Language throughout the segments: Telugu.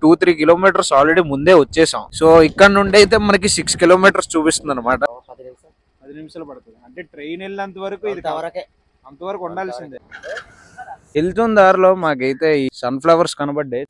టూ త్రీ కిలోమీటర్స్ ఆల్రెడీ ముందే వచ్చేసాం సో ఇక్కడ నుండి అయితే మనకి సిక్స్ కిలోమీటర్స్ చూపిస్తుంది అనమాట పది నిమిషాలు పది నిమిషాలు పడుతుంది అంటే ట్రైన్ వెళ్ళినంత వరకు ఇది కావాలి. అంతవరకే అంతవరకు ఉండాల్సిందే వెళ్తున్న దారిలో మాకైతే ఈ సన్ఫ్లవర్స్ కనబడ్డాయి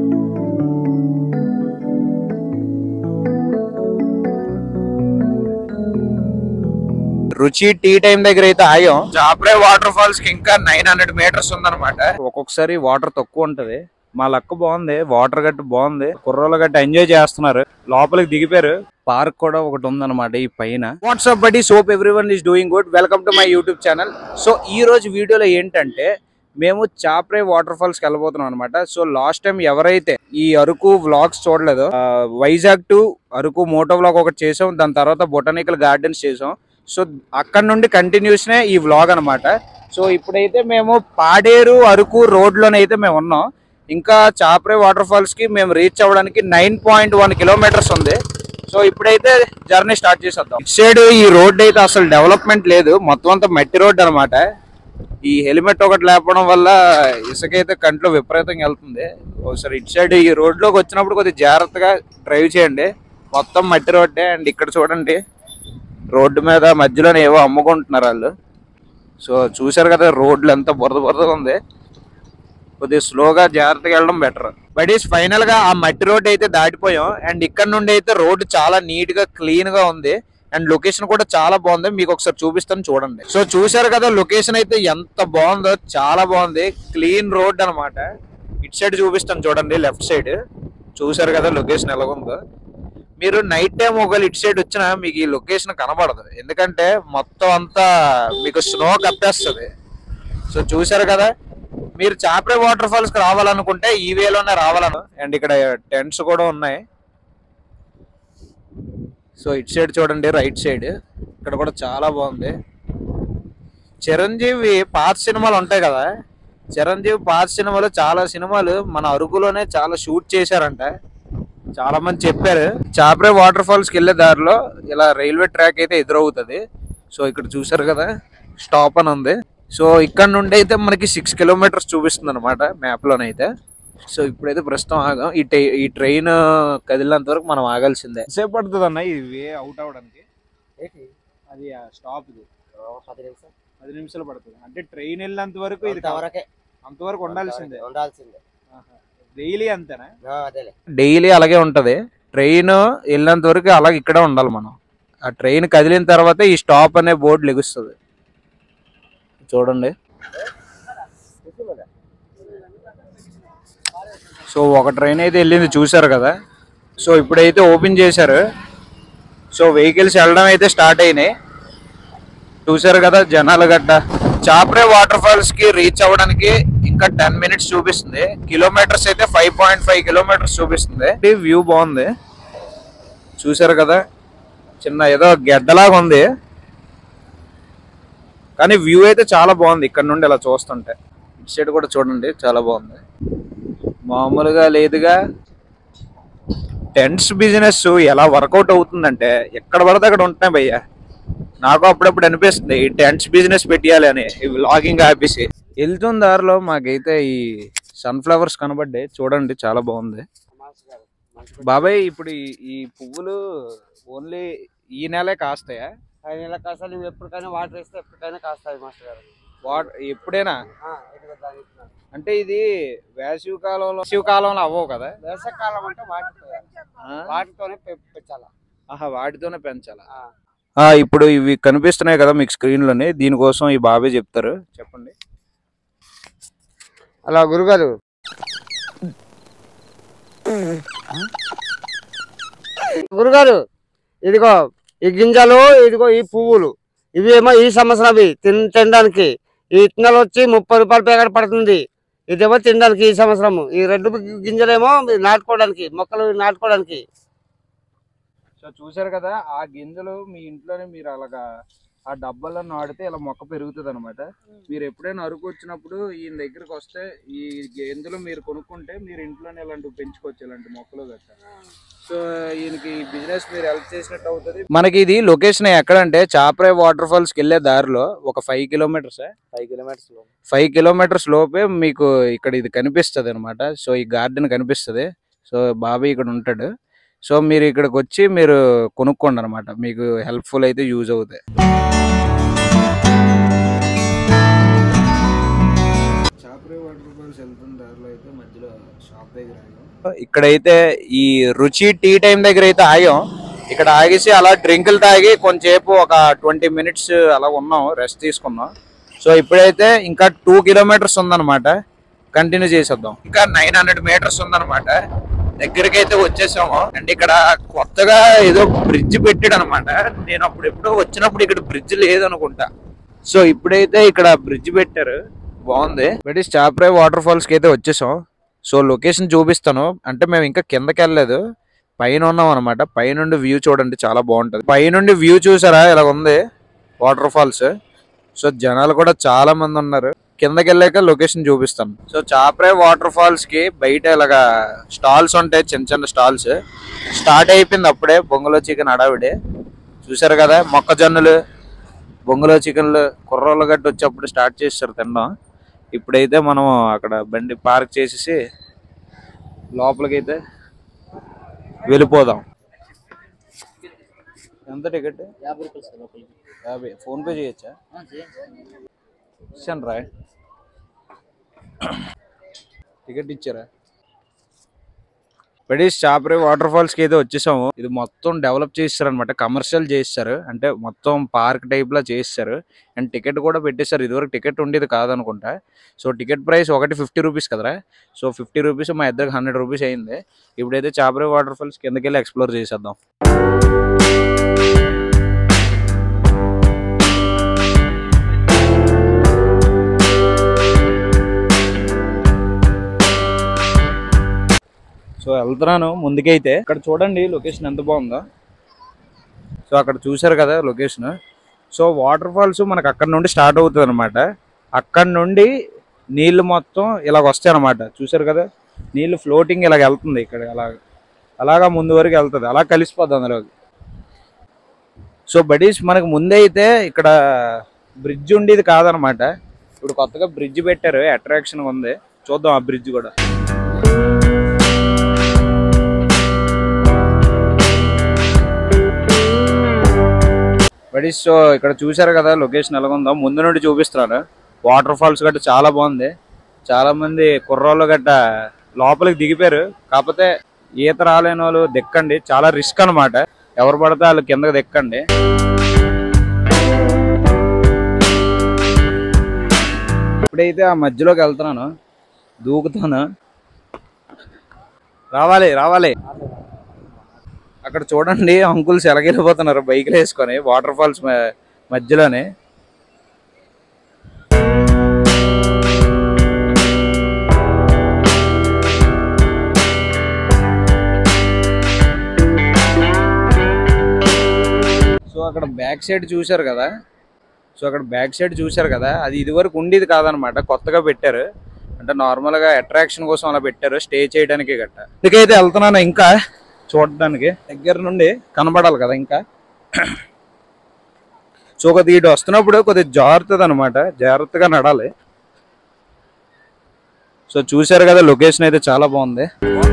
రుచి టీ టైం దగ్గర అయితే ఆగాం జాప్రే వాటర్ ఫాల్స్ కి ఇంకా నైన్ హండ్రెడ్ మీటర్స్ ఉందన్నమాట ఒక్కొక్కసారి వాటర్ తక్కువ ఉంటది మా లక్ బాగుంది వాటర్ గట్టు బాగుంది కుర్రోళ్ళు గట్టు ఎంజాయ్ చేస్తున్నారు లోపలికి దిగిపోయారు పార్క్ కూడా ఒకటి ఉందన్నమాట ఈ పైన what's up buddy so everyone is doing good welcome to my YouTube channel so ఈ రోజు వీడియోలో ఏంటంటే మేము చాప్రే వాటర్ ఫాల్స్ కి వెళ్ళబోతున్నాం అనమాట సో లాస్ట్ టైం ఎవరైతే ఈ అరకు వ్లాగ్స్ చూడలేదో ఆ, Vizag to Araku moto vlog ఒకటి చేసాం దాని తర్వాత బొటానికల్ గార్డెన్స్ చేసాం సో అక్కడ నుండి కంటిన్యూస్ నే ఈ వ్లాగ్ అన్నమాట సో ఇప్పుడైతే మేము పాడేరు అరకు రోడ్ లోనైతే మేము ఉన్నాం ఇంకా చాప్రే వాటర్ ఫాల్స్ కి మేము రీచ్ అవ్వడానికి నైన్ పాయింట్ వన్ కిలోమీటర్స్ ఉంది సో ఇప్పుడైతే జర్నీ స్టార్ట్ చేసేద్దాం ఇటు సైడ్ ఈ రోడ్ అయితే అసలు డెవలప్మెంట్ లేదు మొత్తం అంతా మట్టి రోడ్ అన్నమాట ఈ హెల్మెట్ ఒకటి లేపడం వల్ల ఇసుక అయితే కంట్లో విపరీతంగా వెళ్తుంది ఒకసారి ఇటు సైడ్ ఈ రోడ్ లోకి వచ్చినప్పుడు కొద్దిగా జాగ్రత్తగా డ్రైవ్ చేయండి మొత్తం మట్టి రోడ్డే అండ్ ఇక్కడ చూడండి రోడ్డు మీద మధ్యలోనే ఏవో అమ్ముకుంటున్నారు వాళ్ళు సో చూశారు కదా రోడ్లు ఎంత బురద బురదగా ఉంది కొద్దిగా స్లోగా జాగ్రత్తగా వెళ్ళడం బెటర్ బట్ ఈస్ ఫైనల్ గా ఆ మట్టి రోడ్ అయితే దాటిపోయాం అండ్ ఇక్కడ నుండి అయితే రోడ్డు చాలా నీట్ గా క్లీన్ గా ఉంది అండ్ లొకేషన్ కూడా చాలా బాగుంది మీకు ఒకసారి చూపిస్తాను చూడండి సో చూశారు కదా లొకేషన్ అయితే ఎంత బాగుందో చాలా బాగుంది క్లీన్ రోడ్ అన్నమాట ఇటు సైడ్ చూపిస్తాను చూడండి లెఫ్ట్ సైడ్ చూశారు కదా లొకేషన్ ఎలాగుందో మీరు నైట్ టైం ఒకవేళ ఇటు సైడ్ వచ్చినా మీకు ఈ లొకేషన్ కనబడదు ఎందుకంటే మొత్తం అంతా మీకు స్నో కప్పేస్తుంది సో చూశారు కదా మీరు చాప్రే వాటర్ ఫాల్స్ కి రావాలనుకుంటే ఈ వేలోనే రావాలను అండ్ ఇక్కడ టెంట్స్ కూడా ఉన్నాయి సో ఇటు సైడ్ చూడండి రైట్ సైడ్ ఇక్కడ కూడా చాలా బాగుంది చిరంజీవి పాత సినిమాలు ఉంటాయి కదా చిరంజీవి పాత సినిమాలు చాలా సినిమాలు మన అరకులోనే చాలా షూట్ చేశారంట చాలా మంది చెప్పారు చాప్రే వాటర్ ఫాల్స్ కి వెళ్ళే దారిలో ఇలా రైల్వే ట్రాక్ అయితే ఎదురవుతుంది సో ఇక్కడ చూసారు కదా స్టాప్ అని ఉంది సో ఇక్కడ నుండి అయితే మనకి సిక్స్ కిలోమీటర్స్ చూపిస్తుంది అనమాట మ్యాప్ లోనైతే సో ఇప్పుడైతే ప్రస్తుతం ఆగాం ఈ ట్రై ఈ ట్రైన్ కదిలినంత వరకు మనం ఆగాల్సిందే సేపు పడుతుంది అన్న ఇది వే అవుట్ అవ్వడానికి ఏంటి అది స్టాప్ ఇది ఓ పది నిమిషాలు పది నిమిషాలు పడుతుంది అంటే ట్రైన్ వెళ్ళినంత వరకు ఇది కావాలి. అంతవరకే అంతవరకు ఉండాల్సిందే ఉండాల్సిందే డైలీ అంతేనా ఆ, అదేలే డైలీ అలాగే ఉంటది ట్రైన్ వెళ్ళినంత వరకు అలాగే ఇక్కడే ఉండాలి మనం ఆ ట్రైన్ కదిలిన తర్వాత ఈ స్టాప్ అనే బోర్డు లెగుస్తుంది చూడండి సో ఒక ట్రైన్ అయితే వెళ్ళింది చూసారు కదా సో ఇప్పుడైతే ఓపెన్ చేశారు సో వెహికల్స్ వెళ్ళడం అయితే స్టార్ట్ అయినాయి చూసారు కదా జనాలు గడ్డ చాప్రే వాటర్ ఫాల్స్ కి రీచ్ అవ్వడానికి ఇంకా టెన్ మినిట్స్ చూపిస్తుంది కిలోమీటర్స్ అయితే ఫైవ్ పాయింట్ ఫైవ్ కిలోమీటర్స్ చూపిస్తుంది వ్యూ బాగుంది చూసారు కదా చిన్న ఏదో గెడ్డలాగా ఉంది కానీ వ్యూ అయితే చాలా బాగుంది ఇక్కడ నుండి ఇలా చూస్తుంటే ఇటు సైడ్ కూడా చూడండి చాలా బాగుంది మామూలుగా లేదుగా టెంట్స్ బిజినెస్ ఎలా వర్కౌట్ అవుతుందంటే ఎక్కడ పడితే అక్కడ ఉంటున్నాయి భయ్యా నాకు అప్పుడప్పుడు అనిపిస్తుంది ఈ టెంట్స్ బిజినెస్ పెట్టియాలి అని ఈ వ్లాగింగ్ ఆపేసి వెళ్తున్న దారిలో మాకైతే ఈ సన్ఫ్లవర్స్ కనబడ్డాయి చూడండి చాలా బాగుంది బాబాయ్ ఇప్పుడు ఈ- ఈ పువ్వులు ఓన్లీ ఈ నెలే కాస్తాయా ఐదు నెలల కాసాలు నువ్వు ఎప్పటికైనా వాటర్ వేస్తే ఎప్పటికైనా కాస్తాయి మాస్టర్ గారు వాట్ ఎప్పుడైనా ఆ, ఇదిగో దాని ఇస్తున్నాను. అంటే ఇది వేసవి కాలంలో వేసవి కాలంలో అవ్వవు కదా వేసవికాలం అంటే వాటితో ఆ? వాటితోనే పె- పెంచాలా ఆహా వాటితోనే పెంచాలా ఆ. ఆ, ఇప్పుడు ఇవి కనిపిస్తున్నాయి కదా మీకు స్క్రీన్ లోనే దీనికోసం ఈ బాబే చెప్తారు చెప్పండి అలా గురుగారు గురుగారు ఇదిగో ఈ గింజలు ఇదిగో ఈ పువ్వులు ఇవి ఏమో ఈ సంవత్సరం అవి తిన్ తినడానికి ఈ ఇత్తనాలు వచ్చి ముప్పై రూపాయల ప్యాకెట్ పడుతుంది ఇదేమో తినడానికి ఈ సంవత్సరం ఈ రెండు గింజలేమో నాటుకోవడానికి మొక్కలు నాటుకోవడానికి సో చూసారు కదా ఆ గింజలు మీ ఇంట్లోనే మీరు అలాగా ఆ డబ్బాలో నాడితే ఇలా మొక్క పెరుగుతుంది అనమాట మీరు ఎప్పుడైనా అరుకు వచ్చినప్పుడు ఈయన దగ్గరికి వస్తే ఈ గింజలు మీరు కొనుక్కుంటే మీరు ఇంట్లోనే ఇలాంటివి పెంచుకోవచ్చు ఇలాంటి మొక్కలు గట్రా సో ఈయనకి బిజినెస్ మీరు హెల్ప్ చేసినట్టు అవుతుంది మనకి ఇది లొకేషన్ ఎక్కడంటే చాపరే వాటర్ ఫాల్స్ కి వెళ్ళే దారిలో ఒక five kilometres five kilometres five kilometres లోపే మీకు ఇక్కడ ఇది కనిపిస్తుంది అనమాట సో ఈ గార్డెన్ కనిపిస్తుంది సో బాబాయ్ ఇక్కడ ఉంటాడు సో మీరు ఇక్కడికి వచ్చి మీరు కొనుక్కోండి అనమాట మీకు హెల్ప్ఫుల్ అయితే యూజ్ అవుతాయి చాపరే వాటర్ ఫాల్స్ వెళ్తున్న దారిలో అయితే మధ్యలో షాప్ దగ్గర ఇక్కడైతే ఈ రుచి టీ టైం దగ్గర అయితే ఆగాం ఇక్కడ ఆగేసి అలా డ్రింకులు తాగి కొంచెంసేపు ఒక ట్వంటీ మినిట్స్ అలా ఉన్నాం రెస్ట్ తీసుకున్నాం సో ఇప్పుడైతే ఇంకా టూ కిలోమీటర్స్ ఉందన్నమాట కంటిన్యూ చేసేద్దాం ఇంకా నైన్ హండ్రెడ్ మీటర్స్ ఉందన్నమాట దగ్గరికి అయితే వచ్చేసాము అండ్ ఇక్కడ కొత్తగా ఏదో బ్రిడ్జ్ పెట్టాడు అనమాట నేను అప్పుడు ఎప్పుడో వచ్చినప్పుడు ఇక్కడ బ్రిడ్జ్ లేదనుకుంటా సో ఇప్పుడైతే ఇక్కడ బ్రిడ్జ్ పెట్టారు బాగుంది బట్ ఈ చాప్రే వాటర్ ఫాల్స్ కి అయితే వచ్చేసాం సో లొకేషన్ చూపిస్తాను అంటే మేము ఇంకా కిందకి వెళ్ళలేదు పైన ఉన్నాం అనమాట పైనుండి వ్యూ చూడండి చాలా బాగుంటది పైనుండి వ్యూ చూసారా ఇలా ఉంది వాటర్ ఫాల్స్ సో జనాలు కూడా చాలా మంది ఉన్నారు కిందకి వెళ్ళాక లొకేషన్ చూపిస్తాను సో చాప్రే వాటర్ ఫాల్స్ కి బయట ఇలాగా స్టాల్స్ ఉంటాయి చిన్న చిన్న స్టాల్స్ స్టార్ట్ అయిపోయింది అప్పుడే బొంగులో చికెన్ అడావిడి చూసారు కదా మొక్కజొన్నలు బొంగులో చికెన్లు కుర్రోళ్ళు గట్టి వచ్చేప్పుడు స్టార్ట్ చేస్తారు తినడం ఇప్పుడైతే మనం అక్కడ బండి పార్క్ చేసేసి లోపలికైతే వెళ్ళిపోదాం ఎంత టికెట్ యాభై రూపాయలు సార్ లోపలికి యాభై ఫోన్ పే చేయొచ్చా ఆ, చేయండి సార్. ఇచ్చాను రా టికెట్ ఇచ్చారా పెడీస్ చాపరే వాటర్ ఫాల్స్ కి అయితే వచ్చేసాము ఇది మొత్తం డెవలప్ చేస్తారు అనమాట కమర్షియల్ చేస్తారు అంటే మొత్తం పార్క్ టైప్ లా చేస్తారు అండ్ టికెట్ కూడా పెట్టేశారు ఇదివరకు టికెట్ ఉండేది కాదనుకుంటా సో టికెట్ ప్రైస్ ఒకటి ఫిఫ్టీ రూపీస్ కదరా సో ఫిఫ్టీ రూపీస్ మా ఇద్దరికి హండ్రెడ్ రూపీస్ అయింది ఇప్పుడైతే చాపరే వాటర్ ఫాల్స్ కిందకి వెళ్ళి ఎక్స్ప్లోర్ చేసేద్దాం సో వెళ్తున్నాను ముందుకైతే ఇక్కడ చూడండి లొకేషన్ ఎంత బాగుందో సో అక్కడ చూశారు కదా లొకేషన్ సో వాటర్ ఫాల్స్ మనకు అక్కడ నుండి స్టార్ట్ అవుతుంది అనమాట అక్కడ నుండి నీళ్లు మొత్తం ఇలాగ వస్తాయి అనమాట చూశారు కదా నీళ్లు ఫ్లోటింగ్ ఇలాగ వెళ్తుంది ఇక్కడ అలా అలాగా ముందు వరకు వెళ్తుంది అలా కలిసిపోద్ది అందులోకి సో బడీస్ మనకు ముందే అయితే ఇక్కడ బ్రిడ్జ్ ఉండేది కాదనమాట ఇప్పుడు కొత్తగా బ్రిడ్జ్ పెట్టారు అట్రాక్షన్ ఉంది చూద్దాం ఆ బ్రిడ్జ్ కూడా బట్ సో ఇక్కడ చూశారు కదా లొకేషన్ ఎలా ఉందో ముందు నుండి చూపిస్తున్నారు వాటర్ ఫాల్స్ గట్ట చాలా బాగుంది చాలా మంది కుర్రోళ్ళు గట్ట లోపలికి దిగిపోయారు కాకపోతే ఈత రాలేని వాళ్ళు దిక్కండి చాలా రిస్క్ అన్నమాట ఎవరు పడితే వాళ్ళు కిందకి దిక్కండి ఇప్పుడైతే ఆ మధ్యలోకి వెళ్తున్నాను దూకుతాను రావాలి రావాలి అక్కడ చూడండి అంకుల్స్ ఎలాగెళ్ళిపోతున్నారు బైక్లు వేసుకొని వాటర్ ఫాల్స్ మ- మధ్యలోనే సో అక్కడ బ్యాక్ సైడ్ చూశారు కదా సో అక్కడ బ్యాక్ సైడ్ చూశారు కదా అది ఇదివరకు ఉండేది కాదనమాట కొత్తగా పెట్టారు అంటే నార్మల్ గా అట్రాక్షన్ కోసం అలా పెట్టారు స్టే చేయడానికి గట్ట ఇదికైతే వెళ్తున్నాను ఇంకా చూడడానికి దగ్గర నుండి కనబడాలి కదా ఇంకా సో కొద్దిగా ఇటు వస్తున్నప్పుడు కొద్దిగా జాగ్రత్తది అనమాట జాగ్రత్తగా నడాలి సో చూశారు కదా లొకేషన్ అయితే చాలా బాగుంది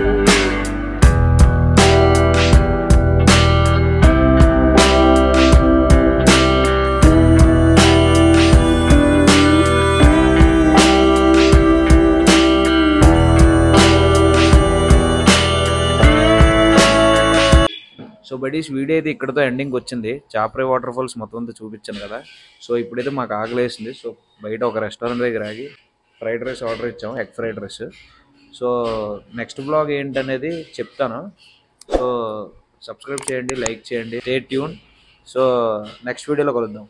సో బడీస్ వీడియో అయితే ఇక్కడతో ఎండింగ్ వచ్చింది చాపరే వాటర్ ఫాల్స్ మొత్తం అంతా చూపించాను కదా సో ఇప్పుడైతే మాకు ఆకలి వేసింది సో బయట ఒక రెస్టారెంట్ దగ్గర ఆగి ఫ్రైడ్ రైస్ ఆర్డర్ ఇచ్చాము egg fried rice so next blog ఏంటనేది చెప్తాను సో సబ్స్క్రైబ్ చేయండి లైక్ చేయండి స్టే ట్యూన్ సో నెక్స్ట్ వీడియోలో కలుద్దాం